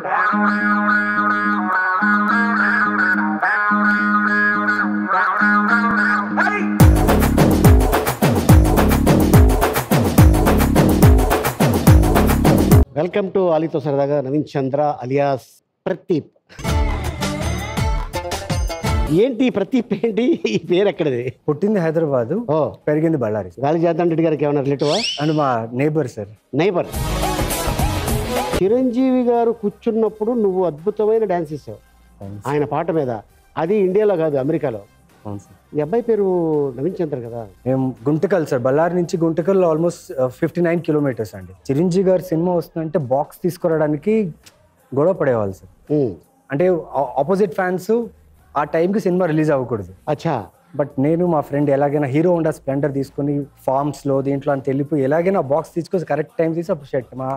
Welcome to అలీతో సరదాగా నవీన్ చంద్ర alias ప్రతీప్ ఏంటి ఈ ప్రతీప్ ఏంటి ఈ పేరు ఎక్కడిది పుట్టింది హైదరాబాద్ ఓ పెరిగింది బళ్ళారి గాలి జాతన్ రెడ్డి గారికి ఏమైనా రిలేటివా అండ్ మా నేబర్ సార్ నైబర్ చిరంజీవి గారు కూర్చున్నప్పుడు నువ్వు అద్భుతమైన డాన్స్ ఇస్తావు ఆయన పాట మీద అది ఇండియాలో కాదు అమెరికాలో అవును సార్ ఈ అబ్బాయి పేరు నవీన్ చంద్ర కదా మేము గుంటకల్ సార్ బళ్ళారి నుంచి Guntakal almost fifty nine kilometres అండి చిరంజీవి గారి సినిమా వస్తుందంటే బాక్స్ తీసుకురావడానికి గొడవ పడేవాళ్ళు సార్ ఉమ్. అంటే ఆపోజిట్ ఫ్యాన్స్ ఆ టైంకి సినిమా రిలీజ్ అవ్వకూడదు అచ్చా బట్ నేను మా ఫ్రెండ్ ఎలాగైనా హీరో హోండా స్ప్లెండర్ తీసుకుని ఫార్మ్స్లో దీంట్లో అంత వెళ్ళిపోయి ఎలాగైనా బాక్స్ తీసుకొని కరెక్ట్ టైం తీసి అప్పుడు షర్ట్ మా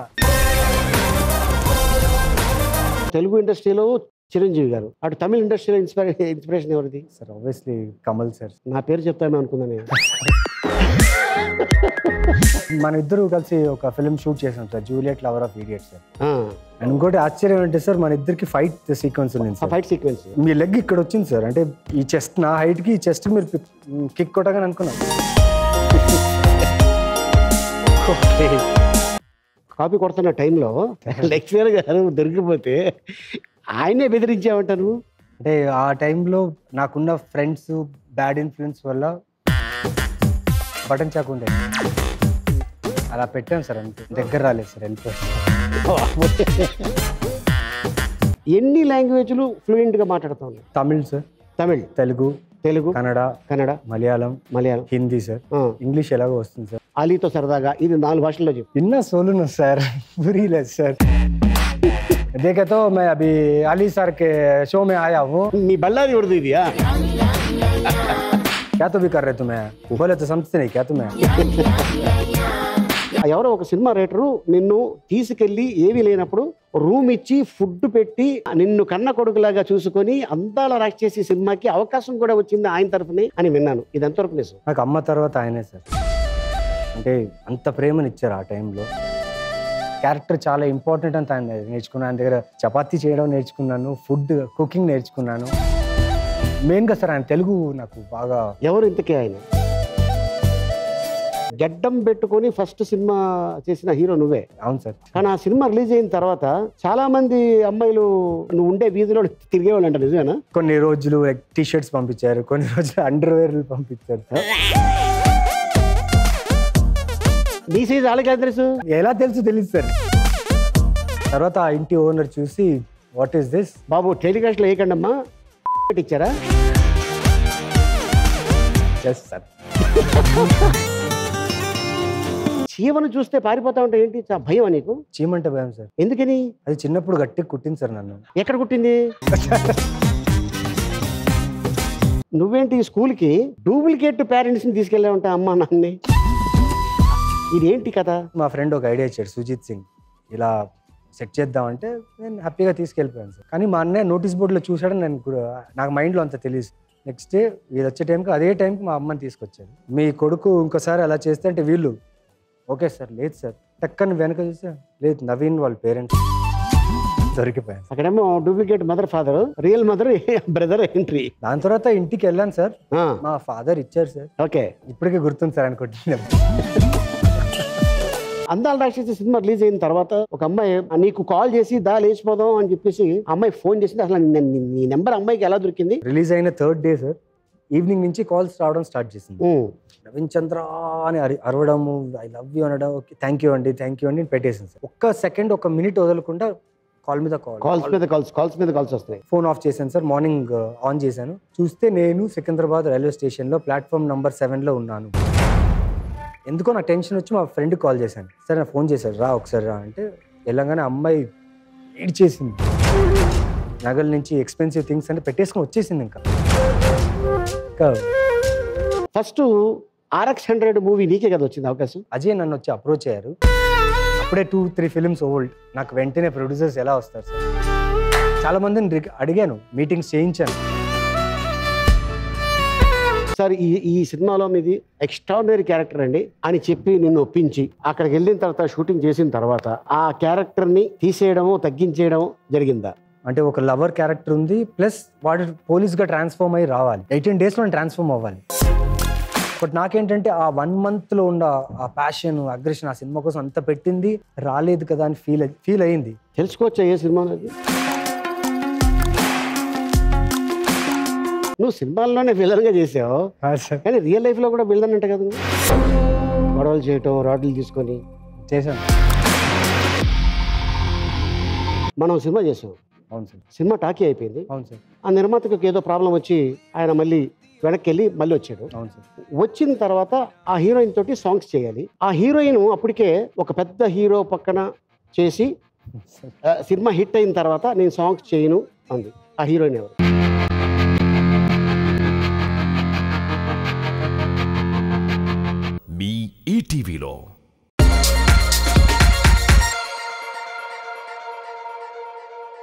తెలుగు ఇండస్ట్రీలో చిరంజీవి గారు అటు తమిళ ఇండస్ట్రీలో ఇన్స్పైర్ ఇన్స్పిరేషన్ ఎవరిది సార్ ఆబ్వియస్లీ కమల్ సార్ నా పేరు చెప్తామే అనుకున్నా నేను మన ఇద్దరు కలిసి ఒక ఫిల్మ్ షూట్ చేసాం sir Juliet lover of idiot sir ఆ, అండ్ ఇంకోటి ఆశ్చర్యం ఏంటంటే సార్ మన ఇద్దరికి ఫైట్ సీక్వెన్స్ ఉంది ఆ సార్ ఫైట్ సీక్వెన్స్ మీ లెగ్ ఇక్కడ వచ్చింది సార్ అంటే ఈ చెస్ట్ నా హైట్ కి ఈ చెస్ట్ మీరు కిక్ కొట్టగానే అనుకున్నాను ఓకే కాపీ కొడుతున్న టైంలో లెక్చరర్ గారు దొరికిపోతే ఆయనే బెదిరించావంటారు అంటే ఆ టైంలో నాకున్న ఫ్రెండ్స్ బ్యాడ్ ఇన్ఫ్లుయెన్స్ వల్ల బటన్ చాకు ఉండే అలా పెట్టాం సార్ అంతే దగ్గర రాలేదు సార్ ఎంత ఎన్ని లాంగ్వేజ్లు ఫ్లూయెంట్గా మాట్లాడుతా ఉన్నావు తమిళ్ సార్ తమిళ్ తెలుగు తెలుగు కన్నడ కన్నడ మలయాళం మలయాళం హిందీ సార్ ఆ, ఇంగ్లీష్ ఎలాగో వస్తుంది సార్ అలీతో సరదాగా ఇది నాలుగు భాషల్లో చెప్పు इतना सोलून सर बुरी लग सर देखे तो मैं अभी अली सर के शो में आया हूँ నీ బళ్ళారి ఉడదు ఇది ఆ? क्या तो भी कर रहे तुम्हें बोले तो समझते नहीं क्या तुम्हें ఎవరో ఒక సినిమా రైటరు నిన్ను తీసుకెళ్లి ఏమీ లేనప్పుడు రూమ్ ఇచ్చి ఫుడ్ పెట్టి నిన్ను కన్న కొడుకులాగా చూసుకొని అందాల రాక్షసి సినిమాకి అవకాశం కూడా వచ్చింది ఆయన తరఫునే అని విన్నాను ఇది ఎంతవరకు నిజం నాకు అమ్మ తర్వాత ఆయనే సార్ అంటే అంత ప్రేమని ఇచ్చారు ఆ టైంలో క్యారెక్టర్ చాలా ఇంపార్టెంట్ అని ఆయన నేర్చుకున్నాను ఆయన దగ్గర చపాతీ చేయడం నేర్చుకున్నాను ఫుడ్ కుకింగ్ నేర్చుకున్నాను మెయిన్గా సార్ ఆయన తెలుగు నాకు బాగా ఎవరు ఇంతకీ ఆయన గడ్డం పెట్టుకొని ఫస్ట్ సినిమా చేసిన హీరో నువ్వే అవును సార్ కానీ ఆ సినిమా రిలీజ్ అయిన తర్వాత చాలా మంది అమ్మాయిలు నువ్వు ఉండే వీధిలో తిరిగేవాళ్ళు అంట నిజమేనా కొన్ని రోజులు టీ షర్ట్స్ పంపించారు కొన్ని రోజులు అండర్వేర్లు పంపించారు సార్ నీ సైజ్ వాళ్ళకి ఎలా తెలుసు ఎలా తెలుసు తెలియదు సార్ తర్వాత ఆ ఇంటి ఓనర్ చూసి వాట్ ఈస్ దిస్ బాబు టెలికాస్ట్లో వేయకండమ్మా ఇచ్చారా ఎస్ సార్ చీమను చూస్తే పారిపోతా ఉంటే ఏంటి చా- భయం నీకు చీమంటే భయం సార్ ఎందుకని అది చిన్నప్పుడు గట్టిగా కుట్టింది సార్ నన్ను ఎక్కడ కుట్టింది నువ్వేంటి ఈ స్కూల్కి డూప్లికేట్ పేరెంట్స్ని తీసుకెళ్ళా ఉంటా అమ్మా నాన్ని ఇదేంటి కథ మా ఫ్రెండ్ ఒక ఐడియా ఇచ్చాడు సుజిత్ సింగ్ ఇలా సెట్ చేద్దామంటే నేను హ్యాపీగా తీసుకెళ్ళిపోయాను సార్ కానీ మా అన్నయ్య నోటీస్ బోర్డులో చూసాడని నేను కూడా నాకు మైండ్లో అంత తెలియదు నెక్స్ట్ డే వీళ్ళు వచ్చే టైంకి అదే టైంకి మా అమ్మని తీసుకొచ్చారు మీ కొడుకు ఇంకోసారి అలా చేస్తే అంటే వీళ్ళు ఓకే సార్ లేదు సార్ టక్కని వెనక చూస్తే లేదు నవీన్ వాళ్ళ పేరెంట్స్ దొరికిపోయాను అక్కడేమో duplicate mother father real mother brother entry దాని తర్వాత ఇంటికి వెళ్ళాను సార్ మా ఫాదర్ ఇచ్చారు సార్ ఓకే ఇప్పటికే గుర్తుంది సార్ అనుకుంటున్నాను అందాల రాక్షసి సినిమా రిలీజ్ అయిన తర్వాత ఒక అమ్మాయి నీకు కాల్ చేసి దా లేచిపోదాం అని చెప్పేసి ఆ అమ్మాయి ఫోన్ చేసింది అసలు నీ- నీ- నీ నెంబర్ అమ్మాయికి ఎలా దొరికింది రిలీజ్ అయిన థర్డ్ డే సార్ ఈవినింగ్ నుంచి కాల్స్ రావడం స్టార్ట్ చేసింది ఉమ్. నవీన్ చంద్ర అని అరి అరవడము ఐ లవ్ యూ అనడం ఓకే థ్యాంక్ యూ అండి థ్యాంక్ యూ అండి అని పెట్టేసింది సార్ ఒక్క సెకండ్ ఒక మినిట్ వదలకుండా కాల్ మీద కాల్ కాల్స్ మీద కాల్స్ కాల్స్ మీద కాల్స్ వస్తున్నాయి ఫోన్ ఆఫ్ చేశాను సార్ మార్నింగ్ ఆన్ చేశాను చూస్తే నేను సికింద్రాబాద్ రైల్వే స్టేషన్లో ప్లాట్ఫామ్ నంబర్ సెవెన్లో ఉన్నాను ఎందుకో నా టెన్షన్ వచ్చి మా ఫ్రెండ్కి కాల్ చేశాను సరే నా ఫోన్ చేశారు రా ఒకసారి రా అంటే వెళ్ళంగానే అమ్మాయి ఏడ్చేసింది నగల నుంచి ఎక్స్పెన్సివ్ థింగ్స్ అంటే పెట్టేసుకొని వచ్చేసింది ఇంకా ఇంకా ఫస్ట్ ఆర్ఎక్స్ హండ్రెడ్ మూవీ నీకే కదా వచ్చింది అవకాశం అజయ్ నన్ను వచ్చి అప్రోచ్ అయ్యారు అప్పుడే టూ త్రీ ఫిల్మ్స్ ఓల్డ్ నాకు వెంటనే ప్రొడ్యూసర్స్ ఎలా వస్తారు సార్ చాలా మందిని రిక- అడిగాను మీటింగ్స్ చేయించాను సార్ ఈ ఈ సినిమాలో మీది ఎక్స్ట్రాడినరీ క్యారెక్టర్ అండి అని చెప్పి నిన్ను ఒప్పించి అక్కడికి వెళ్ళిన తర్వాత షూటింగ్ చేసిన తర్వాత ఆ క్యారెక్టర్ని తీసేయడము తగ్గించేయడం జరిగిందా అంటే ఒక లవర్ క్యారెక్టర్ ఉంది ప్లస్ వాడు పోలీస్గా ట్రాన్స్ఫార్మ్ అయ్యి రావాలి ఎయిటీన్ డేస్లో ట్రాన్స్ఫార్మ్ అవ్వాలి బట్ నాకేంటంటే ఆ వన్ మంత్లో ఉన్న ఆ ప్యాషన్ అగ్రెషన్ ఆ సినిమా కోసం అంత పెట్టింది రాలేదు కదా అని ఫీల్ ఫీల్ అయింది తెలుసుకోవచ్చా ఏ సినిమా అది నువ్వు సినిమాల్లోనే విలన్గా చేసావు కానీ రియల్ లైఫ్లో కూడా విలన్ అంట కదా నువ్వు? గొడవలు చేయటం రాడ్లు తీసుకొని చేశాను మనం సినిమా చేసాం అవును సార్ సినిమా టాకీ అయిపోయింది అవును సార్ ఆ నిర్మాతకు ఏదో ప్రాబ్లం వచ్చి ఆయన మళ్ళీ వెనక్కి వెళ్ళి మళ్ళీ వచ్చాడు అవును సార్ వచ్చిన తర్వాత ఆ హీరోయిన్ తోటి సాంగ్స్ చేయాలి ఆ హీరోయిన్ అప్పటికే ఒక పెద్ద హీరో పక్కన చేసి ఆ, సినిమా హిట్ అయిన తర్వాత నేను సాంగ్స్ చేయను అంది ఆ హీరోయిన్ ఎవరు మీ ఈటీవీలో